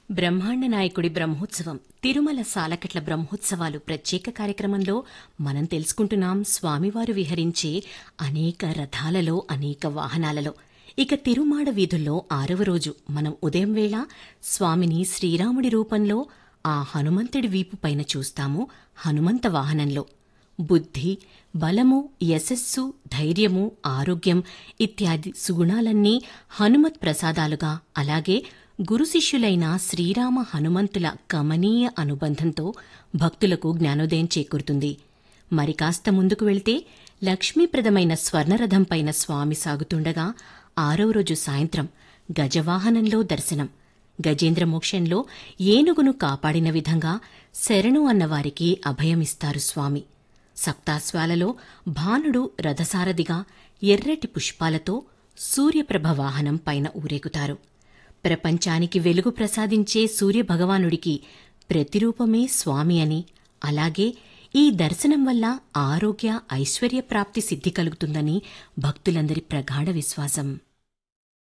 బ్రహ్మాండ నాయకుడి బ్రహ్మోత్సవం తిరుమల సాలకట్ల బ్రహ్మోత్సవాలు ప్రత్యేక కార్యక్రమంలో మనం తెలుసుకుంటున్నాం స్వామివారు విహరించే అనేక రథాలలో అనేక వాహనాలలో ఇక తిరుమాడ వీధుల్లో ఆరవ రోజు మనం ఉదయం వేళ స్వామిని శ్రీరాముడి రూపంలో ఆ హనుమంతుడి వీపు పైన చూస్తాము హనుమంత వాహనంలో బుద్ధి బలము యశస్సు ధైర్యము ఆరోగ్యం ఇత్యాది సుగుణాలన్నీ హనుమత్ ప్రసాదాలుగా అలాగే గురు శిష్యులైన శ్రీరామ హనుమంతుల కమనీయ అనుబంధంతో భక్తులకు జ్ఞానోదయం చేకూరుతుంది మరి కాస్త ముందుకు వెళ్తే లక్ష్మీప్రదమైన స్వర్ణరథంపైన స్వామి సాగుతుండగా ఆరవ రోజు సాయంత్రం గజవాహనంలో దర్శనం గజేంద్ర మోక్షంలో ఏనుగును కాపాడిన విధంగా శరణు అన్నవారికి అభయమిస్తారు స్వామి సప్తాశ్వాలలో భానుడు రథసారథిగా ఎర్రటి పుష్పాలతో సూర్యప్రభ వాహనం పైన ఊరేగుతారు ప్రపంచానికి వెలుగు ప్రసాదించే సూర్యభగవానుడికి ప్రతిరూపమే స్వామి అని అలాగే ఈ దర్శనం వల్ల ఆరోగ్య ఐశ్వర్య ప్రాప్తి సిద్ధి కలుగుతుందని భక్తులందరి ప్రగాఢ విశ్వాసం